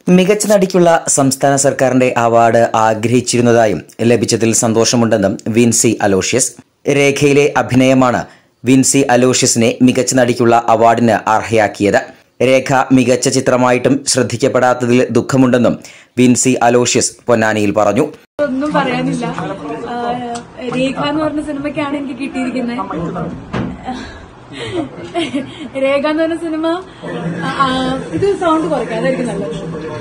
മികച്ച നടിക്കുള്ള സംസ്ഥാന സർക്കാരിന്റെ അവാർഡ് ആഗ്രഹിച്ചിരുന്നതായും ലഭിച്ചതിൽ സന്തോഷമുണ്ടെന്നും വിൻസി അലോഷ്യസ് രേഖയിലെ അഭിനയമാണ് വിൻസി അലോഷ്യസിനെ മികച്ച നടിക്കുള്ള അവാർഡിന് അർഹയാക്കിയത് രേഖ മികച്ച ചിത്രമായിട്ടും ശ്രദ്ധിക്കപ്പെടാത്തതിൽ ദുഃഖമുണ്ടെന്നും വിൻസി അലോഷ്യസ് പൊന്നാനിയിൽ പറഞ്ഞു ഒന്നും പറയാനില്ല ആ, രേഖ എന്ന് പറഞ്ഞ സിനിമയ്ക്കാണ് എനിക്ക് കിട്ടിയിരിക്കുന്നത് രേഖ എന്ന് പറഞ്ഞ സിനിമ ആ, ആ, ഇത് സൗണ്ട് കുറയ്ക്കാം അതായിരിക്കും നല്ലത്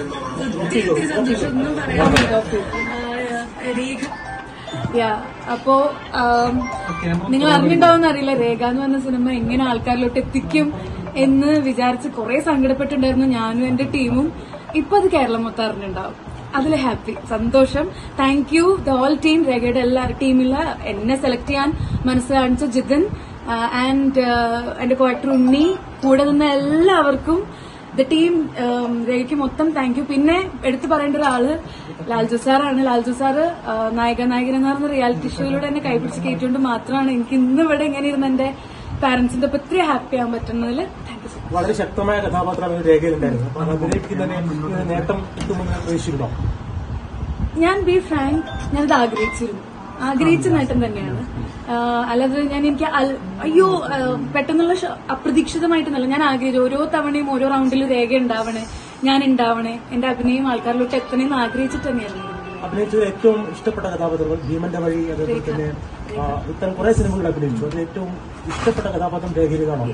ഒന്നും പറയാനില്ല. ആ, രേഖ യാ അപ്പോ ആം, നിങ്ങൾ അറിഞ്ഞിട്ടുണ്ടാവുന്ന അറിയില്ല രേഖ എന്ന് പറഞ്ഞ സിനിമ എങ്ങനെ ആൾക്കാരിലോട്ട് എത്തിക്കും എന്ന് വിചാരിച്ച് കുറെ സങ്കടപ്പെട്ടിട്ടുണ്ടായിരുന്നു ഞാനും എന്റെ ടീമും ഇപ്പൊ അത് കേരളം മൊത്തം അറിഞ്ഞിട്ടുണ്ടാവും അതിൽ ഹാപ്പി സന്തോഷം thank you the all team രേഖയുടെ എല്ലാ ടീമിലെ എന്നെ സെലക്ട് ചെയ്യാൻ മനസ്സ് കാണിച്ച ജിതിൻ ആൻഡ് എന്റെ കോട്ടർ ഉണ്ണി കൂടെ നിന്ന എല്ലാവർക്കും ദ ടീം രേഖയ്ക്ക് മൊത്തം താങ്ക് യു പിന്നെ എടുത്തു പറയേണ്ട ഒരാള് ലാൽജു സാറാണ് ലാൽജു സാറ് ആ, നായിക നായകൻ എന്ന് പറഞ്ഞ റിയാലിറ്റി ഷോയിലൂടെ എന്നെ കൈപിടിച്ച് കയറ്റുകൊണ്ട് മാത്രമാണ് എനിക്ക് ഇന്ന് ഇവിടെ ഇങ്ങനെ ഇരുന്ന് എന്റെ പാരന്റ്സിന്റെ ഒപ്പം ഇത്രയും ഹാപ്പി ആവാൻ പറ്റുന്നതിൽ താങ്ക് യു സോ മച്ച് വളരെ ശക്തമായ കഥാപാത്രമാണ് രേഖയിലുണ്ടായിരുന്നത് അപ്പൊ അത് അഭിനയിക്കുന്നതിന് ഇതിന് നേട്ടം കിട്ടുമെന്ന് പ്രതീക്ഷിച്ചിരുന്നോ ഞാൻ ബി ഫ്രാങ്ക് ഞാനത് ആഗ്രഹിച്ചിരുന്നു ആഗ്രഹിച്ച നേട്ടം തന്നെയാണ് ആഹ് അല്ലാതെ ഞാൻ എനിക്ക് അൽ- അയ്യോ ആഹ് പെട്ടെന്നുള്ള ഷ- അപ്രതീക്ഷിതമായിട്ടൊന്നല്ല ഞാൻ ആഗ്രഹിച്ചു ഓരോ തവണയും ഓരോ റൗണ്ടിൽ രേഖ ഉണ്ടാവണേ ഞാൻ ഉണ്ടാവണേ എന്റെ അഭിനയം ആൾക്കാരിലോട്ട് എത്തണേന്ന് ആഗ്രഹിച്ചിട്ട് തന്നെയായിരുന്നു അഭിനയിച്ചത് ഏറ്റവും ഇഷ്ടപ്പെട്ട കഥാപാത്രങ്ങൾ ഭീമന്റെ വഴി അതേപോലെ തന്നെ ആ, ഇത്തരം കുറെ സിനിമകൾ അഭിനയിച്ചു അതിൽ ഏറ്റവും ഇഷ്ടപ്പെട്ട കഥാപാത്രം രേഖയിൽ കാണാം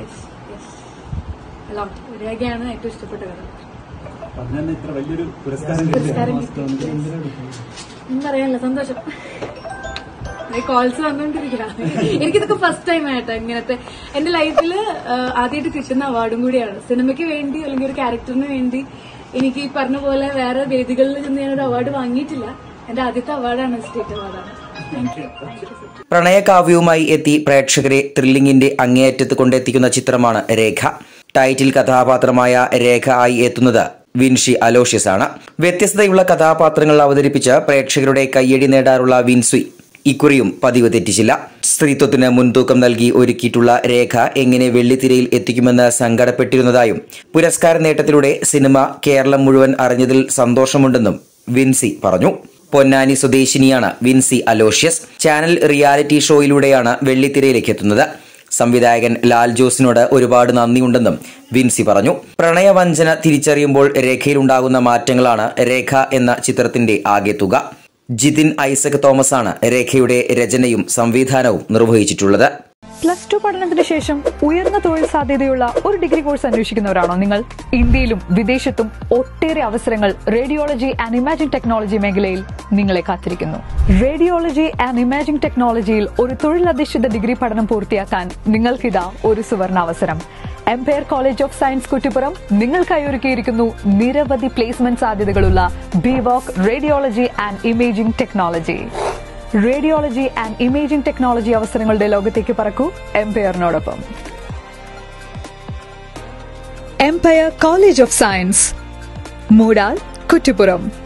Lot. രേഖയാണ് ഏറ്റവും ഇഷ്ടപ്പെട്ട കഥ അതിന് ഇത്ര വലിയൊരു പുരസ്കാരം പുരസ്കാരം കിട്ടി ഒന്നും പറയാനില്ല സന്തോഷം കോൾസ് വന്നുകൊണ്ടിരിക്കുക എനിക്കിതൊക്കെ ഫസ്റ്റ് ടൈം ആയിട്ടോ ഇങ്ങനത്തെ എന്റെ ലൈഫിൽ ആദ്യമായിട്ട് കിട്ടുന്ന അവാർഡും കൂടിയാണ് സിനിമയ്ക്ക് വേണ്ടി അല്ലെങ്കിൽ ഒരു ക്യാരക്ടറിന് വേണ്ടി എനിക്ക് ഈ പറഞ്ഞ പോലെ വേറെ വേദികളിൽ നിന്ന് ഞാനൊരു അവാർഡ് വാങ്ങിയിട്ടില്ല എന്റെ ആദ്യത്തെ അവാർഡാണ് സ്റ്റേറ്റ് അവാർഡാണ് താങ്ക് യു പ്രണയകാവ്യവുമായി എത്തി പ്രേക്ഷകരെ ത്രില്ലിംഗിന്റെ അങ്ങേയറ്റത്ത് കൊണ്ടെത്തിക്കുന്ന ചിത്രമാണ് രേഖ ടൈറ്റിൽ കഥാപാത്രമായ രേഖ ആയി എത്തുന്നത് വിൻഷി അലോഷ്യസ് ആണ് വ്യത്യസ്തതയുള്ള കഥാപാത്രങ്ങൾ അവതരിപ്പിച്ച് പ്രേക്ഷകരുടെ കയ്യടി നേടാറുള്ള വിൻസി ഇക്കുറിയും പതിവ് തെറ്റിച്ചില്ല സ്ത്രീത്വത്തിന് മുൻതൂക്കം നൽകി ഒരുക്കിയിട്ടുള്ള രേഖ എങ്ങനെ വെള്ളിത്തിരയിൽ എത്തിക്കുമെന്ന് സങ്കടപ്പെട്ടിരുന്നതായും പുരസ്കാര നേട്ടത്തിലൂടെ സിനിമ കേരളം മുഴുവൻ അറിഞ്ഞതിൽ സന്തോഷമുണ്ടെന്നും വിൻസി പറഞ്ഞു പൊന്നാനി സ്വദേശിനിയാണ് വിൻസി അലോഷ്യസ് ചാനൽ റിയാലിറ്റി ഷോയിലൂടെയാണ് വെള്ളിത്തിരയിലേക്ക് എത്തുന്നത് സംവിധായകൻ ലാൽ ജോസിനോട് ഒരുപാട് നന്ദിയുണ്ടെന്നും വിൻസി പറഞ്ഞു പ്രണയവഞ്ചന തിരിച്ചറിയുമ്പോൾ രേഖയിലുണ്ടാകുന്ന മാറ്റങ്ങളാണ് രേഖ എന്ന ചിത്രത്തിന്റെ ആകെ തുക ജിതിൻ ഐസക് തോമസ് ആണ് രേഖയുടെ രചനയും സംവിധാനവും നിർവഹിച്ചിട്ടുള്ളത് പ്ലസ് ടു പഠനത്തിന് ശേഷം ഉയർന്ന തൊഴിൽ സാധ്യതയുള്ള ഒരു ഡിഗ്രി കോഴ്സ് അന്വേഷിക്കുന്നവരാണോ നിങ്ങൾ ഇന്ത്യയിലും വിദേശത്തും ഒട്ടേറെ അവസരങ്ങൾ റേഡിയോളജി ആൻഡ് ഇമാജിംഗ് ടെക്നോളജി മേഖലയിൽ നിങ്ങളെ കാത്തിരിക്കുന്നു റേഡിയോളജി ആൻഡ് ഇമാജിംഗ് ടെക്നോളജിയിൽ ഒരു തൊഴിലധിഷ്ഠിത ഡിഗ്രി പഠനം പൂർത്തിയാക്കാൻ നിങ്ങൾക്കിതാ ഒരു സുവർണാവസരം Empire college of science Kuttippuram നിങ്ങൾക്കായി ഒരുക്കിയിരിക്കുന്നു നിരവധി പ്ലേസ്മെന്റ് സാധ്യതകളുള്ള BVoc radiology and imaging technology radiology and imaging technology അവസരങ്ങളുടെ ലോകത്തേക്ക് പറക്കൂ എംപയറിനോടൊപ്പം Empire college of science Moodal Kuttippuram